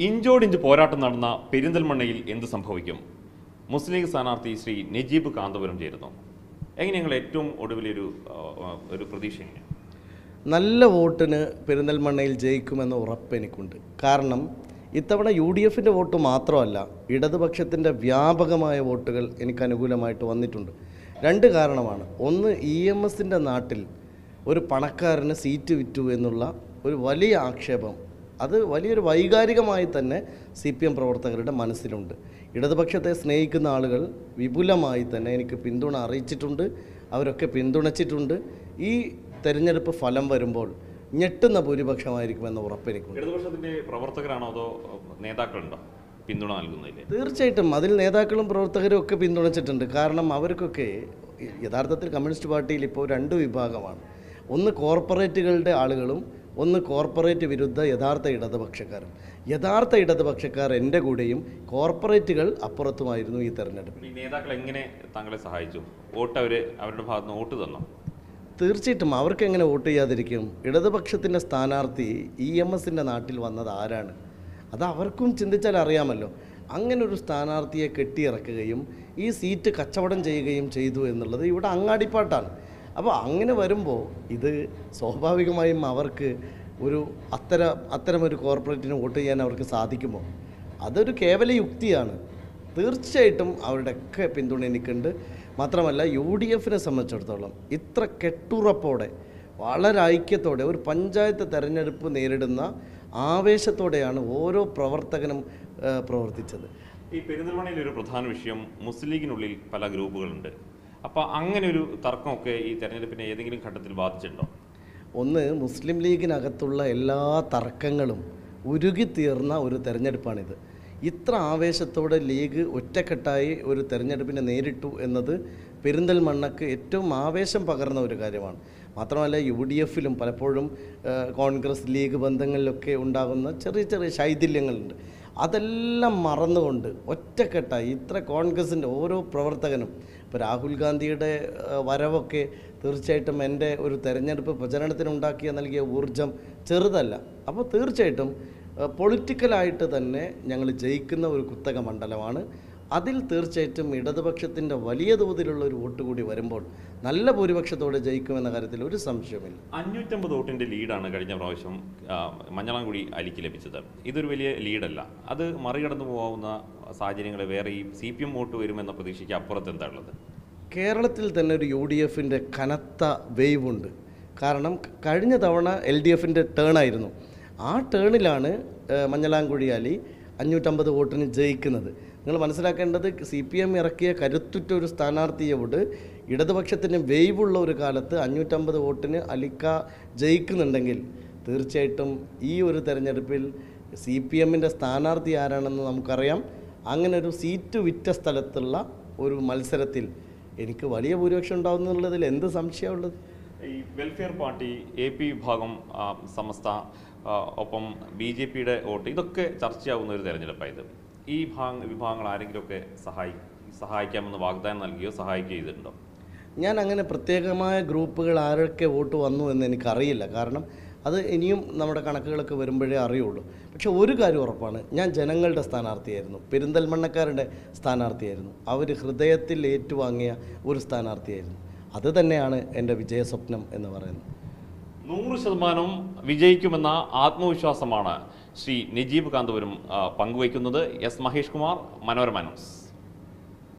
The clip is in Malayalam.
ഇഞ്ചോടിഞ്ച് പോരാട്ടം നടന്ന പെരിന്തൽമണ്ണയിൽ എന്ത് സംഭവിക്കും മുസ്ലിം ലീഗ് സ്ഥാനാർത്ഥി ശ്രീ നജീബ് കാന്തപുരം ചേരുന്നു എങ്ങനെ ഞങ്ങൾ ഏറ്റവും ഒടുവിലൊരു ആ, ആ, ഒരു പ്രതീക്ഷ എങ്ങനെയാണ് നല്ല വോട്ടിന് പെരിന്തൽമണ്ണയിൽ ജയിക്കുമെന്ന ഉറപ്പ് എനിക്കുണ്ട് കാരണം ഇത്തവണ യു ഡി എഫിൻ്റെ വോട്ട് മാത്രമല്ല ഇടതുപക്ഷത്തിൻ്റെ വ്യാപകമായ വോട്ടുകൾ എനിക്ക് അനുകൂലമായിട്ട് വന്നിട്ടുണ്ട് രണ്ട് കാരണമാണ് ഒന്ന് ഇ എം എസിൻ്റെ നാട്ടിൽ ഒരു പണക്കാരന് സീറ്റ് വിറ്റു എന്നുള്ള ഒരു വലിയ ആക്ഷേപം അത് വലിയൊരു വൈകാരികമായി തന്നെ സി പി എം പ്രവർത്തകരുടെ മനസ്സിലുണ്ട് ഇടതുപക്ഷത്തെ സ്നേഹിക്കുന്ന ആളുകൾ വിപുലമായി തന്നെ എനിക്ക് പിന്തുണ അറിയിച്ചിട്ടുണ്ട് അവരൊക്കെ പിന്തുണച്ചിട്ടുണ്ട് ഈ തെരഞ്ഞെടുപ്പ് ഫലം വരുമ്പോൾ ഞെട്ടുന്ന ഭൂരിപക്ഷമായിരിക്കുമെന്ന ഉറപ്പ് എനിക്കുണ്ട് ഇടതുപക്ഷത്തിന്റെ പ്രവർത്തകരാണോ അതോ നേതാക്കളുണ്ടോ പിന്തുണ നൽകുന്നതിൽ തീർച്ചയായിട്ടും അതിൽ നേതാക്കളും പ്രവർത്തകരും ഒക്കെ പിന്തുണച്ചിട്ടുണ്ട് കാരണം അവർക്കൊക്കെ യഥാർത്ഥത്തിൽ കമ്മ്യൂണിസ്റ്റ് പാർട്ടിയിൽ ഇപ്പോൾ രണ്ട് വിഭാഗമാണ് ഒന്ന് കോർപ്പറേറ്റുകളുടെ ആളുകളും ഒന്ന് കോർപ്പറേറ്റ് വിരുദ്ധ യഥാർത്ഥ ഇടതുപക്ഷക്കാരും യഥാർത്ഥ ഇടതുപക്ഷക്കാർ എൻ്റെ കൂടെയും കോർപ്പറേറ്റുകൾ അപ്പുറത്തുമായിരുന്നു ഈ തെരഞ്ഞെടുപ്പിൽ ഈ നേതാക്കൾ എങ്ങനെ താങ്കളെ സഹായിച്ചു വോട്ട് അവര് അവരുടെ ഭാഗത്ത് നിന്ന് വോട്ട് തന്നോ തീർച്ചയായിട്ടും അവർക്ക് എങ്ങനെ വോട്ട് ചെയ്യാതിരിക്കും ഇടതുപക്ഷത്തിൻ്റെ സ്ഥാനാർത്ഥി ഇ എം എസിൻ്റെ നാട്ടിൽ വന്നത് ആരാണ് അത് അവർക്കും ചിന്തിച്ചാൽ അറിയാമല്ലോ അങ്ങനെ ഒരു സ്ഥാനാർത്ഥിയെ കെട്ടിയിറക്കുകയും ഈ സീറ്റ് കച്ചവടം ചെയ്യുകയും ചെയ്തു എന്നുള്ളത് ഇവിടെ അങ്ങാടിപ്പാട്ടാണ് അപ്പോൾ അങ്ങനെ വരുമ്പോൾ ഇത് സ്വാഭാവികമായും അവർക്ക് ഒരു അത്തര അത്തരമൊരു കോർപ്പറേറ്റിന് വോട്ട് ചെയ്യാൻ അവർക്ക് സാധിക്കുമോ അതൊരു കേവല യുക്തിയാണ് തീർച്ചയായിട്ടും അവരുടെയൊക്കെ പിന്തുണ എനിക്കുണ്ട് മാത്രമല്ല യു ഡി എഫിനെ സംബന്ധിച്ചിടത്തോളം ഇത്ര കെട്ടുറപ്പോടെ വളരെ ഐക്യത്തോടെ ഒരു പഞ്ചായത്ത് തെരഞ്ഞെടുപ്പ് നേരിടുന്ന ആവേശത്തോടെയാണ് ഓരോ പ്രവർത്തകനും ആ, പ്രവർത്തിച്ചത് ഈ പെരിന്തൽമണ്ണയിൽ ഒരു പ്രധാന വിഷയം മുസ്ലിം ലീഗിനുള്ളിൽ പല ഗ്രൂപ്പുകളുണ്ട് അപ്പോൾ അങ്ങനെ ഒരു തർക്കമൊക്കെ ഈ തെരഞ്ഞെടുപ്പിനെ ഏതെങ്കിലും ഘട്ടത്തിൽ ബാധിച്ചിട്ടുണ്ടോ ഒന്ന് മുസ്ലിം ലീഗിനകത്തുള്ള എല്ലാ തർക്കങ്ങളും ഉരുകിത്തീർന്ന ഒരു തെരഞ്ഞെടുപ്പാണിത് ഇത്ര ആവേശത്തോടെ ലീഗ് ഒറ്റക്കെട്ടായി ഒരു തെരഞ്ഞെടുപ്പിനെ നേരിട്ടു എന്നത് പെരിന്തൽമണ്ണക്ക് ഏറ്റവും ആവേശം പകർന്ന ഒരു കാര്യമാണ് മാത്രമല്ല യു ഡി എഫിലും പലപ്പോഴും ആ, കോൺഗ്രസ് ലീഗ് ബന്ധങ്ങളിലൊക്കെ ഉണ്ടാകുന്ന ചെറിയ ചെറിയ ശൈഥില്യങ്ങളുണ്ട് അതെല്ലാം മറന്നുകൊണ്ട് ഒറ്റക്കെട്ടായി ഇത്ര കോൺഗ്രസിൻ്റെ ഓരോ പ്രവർത്തകനും ഇപ്പോൾ രാഹുൽ ഗാന്ധിയുടെ ആ, വരവൊക്കെ തീർച്ചയായിട്ടും എൻ്റെ ഒരു തെരഞ്ഞെടുപ്പ് പ്രചരണത്തിനുണ്ടാക്കിയ നൽകിയ ഊർജം ചെറുതല്ല അപ്പോൾ തീർച്ചയായിട്ടും ആ, പൊളിറ്റിക്കലായിട്ട് തന്നെ ഞങ്ങൾ ജയിക്കുന്ന ഒരു കുത്തക മണ്ഡലമാണ് അതിൽ തീർച്ചയായിട്ടും ഇടതുപക്ഷത്തിൻ്റെ വലിയ തോതിലുള്ള ഒരു വോട്ട് കൂടി വരുമ്പോൾ നല്ല ഭൂരിപക്ഷത്തോടെ ജയിക്കുമെന്ന കാര്യത്തിൽ ഒരു സംശയമില്ല അഞ്ഞൂറ്റമ്പത് വോട്ടിന്റെ ലീഡാണ് കഴിഞ്ഞ പ്രാവശ്യം ആ, മഞ്ഞളാംകുടി അലിക്ക് ലഭിച്ചത് ഇതൊരു വലിയ ലീഡല്ല അത് മറികടന്നു പോകാവുന്ന സാഹചര്യങ്ങൾ വേറെ ഈ സി പി എം വോട്ട് വരുമെന്ന പ്രതീക്ഷയ്ക്ക് അപ്പുറത്ത് എന്താ ഉള്ളത് കേരളത്തിൽ കേരളത്തിൽ തന്നെ ഒരു യു ഡി എഫിൻ്റെ കനത്ത വേവ് ഉണ്ട് കാരണം ക- കഴിഞ്ഞ തവണ എൽ ഡി എഫിൻ്റെ ടേൺ ആയിരുന്നു ആ ടേണിലാണ് ഏഹ്, മഞ്ഞളാംകുഴി അലി അഞ്ഞൂറ്റമ്പത് വോട്ടിന് ജയിക്കുന്നത് നിങ്ങൾ മനസ്സിലാക്കേണ്ടത് സി പി എം ഇറക്കിയ കരുത്തുറ്റ ഒരു സ്ഥാനാർത്ഥിയോട് ഇടതുപക്ഷത്തിന് വേവുള്ള ഒരു കാലത്ത് അഞ്ഞൂറ്റമ്പത് വോട്ടിന് അലിക്ക ജയിക്കുന്നുണ്ടെങ്കിൽ തീർച്ചയായിട്ടും ഈ ഒരു തെരഞ്ഞെടുപ്പിൽ സി പി എമ്മിൻ്റെ സ്ഥാനാർത്ഥി ആരാണെന്ന് നമുക്കറിയാം അങ്ങനെ ഒരു സീറ്റ് വിറ്റ സ്ഥലത്തുള്ള ഒരു മത്സരത്തിൽ എനിക്ക് വലിയ ഭൂരിപക്ഷം ഉണ്ടാവുന്നുള്ളതിൽ എന്ത് സംശയമുള്ളത് ഈ വെൽഫെയർ പാർട്ടി എ പി വിഭാഗം ആ, സമസ്ത ആ, ഒപ്പം ബി ജെ പിയുടെ വോട്ട് ഇതൊക്കെ ചർച്ചയാവുന്ന ഒരു തെരഞ്ഞെടുപ്പായത് ഈ ഭാഗ വിഭാഗങ്ങൾ ആരെങ്കിലുമൊക്കെ സഹായി സഹായിക്കാമെന്ന് വാഗ്ദാനം നൽകിയോ സഹായിക്കുകയോ ചെയ്തിട്ടുണ്ടോ ഞാൻ അങ്ങനെ പ്രത്യേകമായ ഗ്രൂപ്പുകൾ ആരൊക്കെ വോട്ട് വന്നു എന്ന് എനിക്കറിയില്ല കാരണം അത് ഇനിയും നമ്മുടെ കണക്കുകളൊക്കെ വരുമ്പോഴേ അറിയുള്ളൂ പക്ഷെ ഒരു കാര്യം ഉറപ്പാണ് ഞാൻ ജനങ്ങളുടെ സ്ഥാനാർത്ഥിയായിരുന്നു പെരിന്തൽമണ്ണക്കാരുടെ സ്ഥാനാർത്ഥിയായിരുന്നു അവർ ഹൃദയത്തിൽ ഏറ്റുവാങ്ങിയ ഒരു സ്ഥാനാർത്ഥിയായിരുന്നു അത് തന്നെയാണ് എൻ്റെ വിജയസ്വപ്നം എന്ന് പറയുന്നത് നൂറ് ശതമാനം വിജയിക്കുമെന്ന ആത്മവിശ്വാസമാണ് ശ്രീ നജീബ് കാന്തപുരം ആ, പങ്കുവയ്ക്കുന്നത് എസ് മഹേഷ് കുമാർ മനോരമ ന്യൂസ്